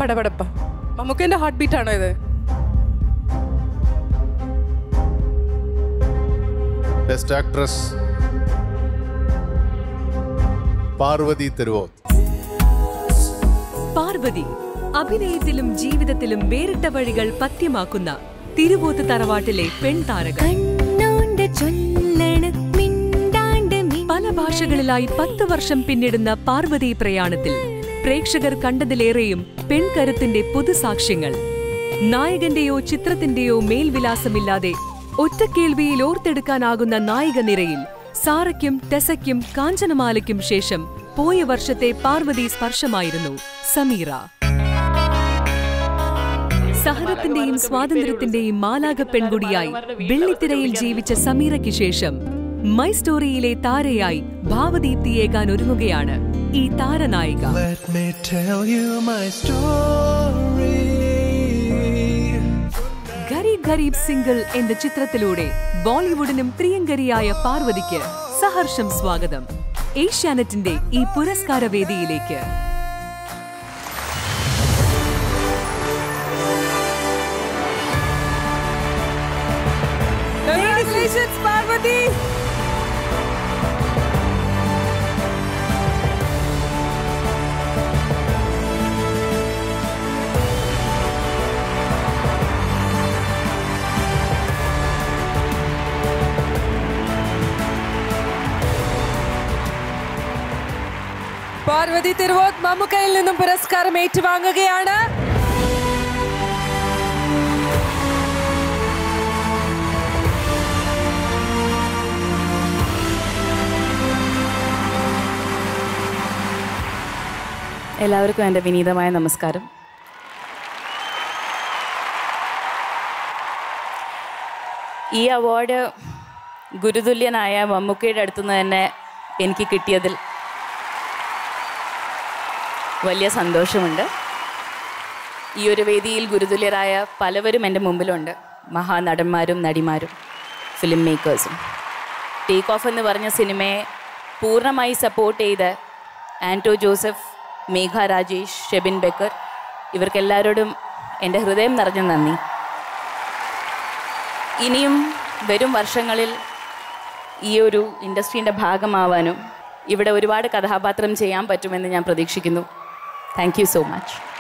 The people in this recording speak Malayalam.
പടപടപ്പ മമ്മൂക്കന്റെ ഹാർട്ട് ബീറ്റ് ആണോ ഇത് ബെസ്റ്റ് ആക്ട്രസ് പാർവതി തെരുവോത്ത് പാർവതി അഭിനയത്തിലും ജീവിതത്തിലും വേറിട്ട വഴികൾ പത്യമാക്കുന്ന തിരുവോത്ത് തറവാട്ടിലെ പെൺതാരകൾ കണ്ണോണ്ട് ചൊല്ലണ മിണ്ടാണ്ട് മി- പല ഭാഷകളിലായി പത്ത് വർഷം പിന്നിടുന്ന പാർവതി പ്രയാണത്തിൽ പ്രേക്ഷകർ കണ്ടതിലേറെയും പെൺകരുത്തിന്റെ പുതുസാക്ഷ്യങ്ങൾ നായകന്റെയോ ചിത്രത്തിന്റെയോ മേൽവിലാസമില്ലാതെ ഒറ്റക്കേൾവിയിൽ ഓർത്തെടുക്കാനാകുന്ന നായിക നിരയിൽ സാറയ്ക്കും ടെസയ്ക്കും കാഞ്ചനമാലയ്ക്കും ശേഷം പോയ വർഷത്തെ പാർവതി സ്പർശമായിരുന്നു സമീറ സഹനത്തിന്റെയും സ്വാതന്ത്ര്യത്തിന്റെയും മാലാക പെൺകുടിയായി വെള്ളിത്തിരയിൽ ജീവിച്ച സമീറയ്ക്ക് ശേഷം മൈ സ്റ്റോറിയിലെ താരയായി ഭാവദീപ്തിയേകാൻ ഒരുങ്ങുകയാണ് ഈ താരനായിക Let me tell you my story. Qarib Qarib single എന്ന ചിത്രത്തിലൂടെ ബോളിവുഡിനും പ്രിയങ്കരിയായ പാർവതിക്ക് സഹർഷം സ്വാഗതം ഏഷ്യാനെറ്റിന്റെ ഈ പുരസ്കാര വേദിയിലേക്ക് പാർവതി പാർവതി തിരുവോത്ത് മമ്മൂക്കയിൽ നിന്നും പുരസ്കാരം ഏറ്റുവാങ്ങുകയാണ് എല്ലാവർക്കും എൻ്റെ വിനീതമായ നമസ്കാരം ഈ അവാർഡ് ഗുരുതുല്യനായ മമ്മൂക്കയുടെ അടുത്തുനിന്ന് തന്നെ എനിക്ക് കിട്ടിയതിൽ വലിയ സന്തോഷമുണ്ട് ഈ ഒരു വേദിയിൽ ഗുരുതുല്യരായ പലവരും എൻ്റെ മുമ്പിലുണ്ട് മഹാനടന്മാരും നടിമാരും ഫിലിം മേക്കേഴ്സും ടേക്ക് ഓഫ് എന്ന് പറഞ്ഞ സിനിമയെ പൂർണ്ണമായി സപ്പോർട്ട് ചെയ്ത് ആൻറ്റോ ജോസഫ് മേഘ രാജേഷ് ഷെബിൻ ബെക്കർ ഇവർക്കെല്ലാവരോടും എൻ്റെ ഹൃദയം നിറഞ്ഞ നന്ദി ഇനിയും വരും വർഷങ്ങളിൽ ഈ ഒരു ഇൻഡസ്ട്രീൻ്റെ ഭാഗമാവാനും ഇവിടെ ഒരുപാട് കഥാപാത്രം ചെയ്യാൻ പറ്റുമെന്ന് ഞാൻ പ്രതീക്ഷിക്കുന്നു താങ്ക് യു സോ മച്ച്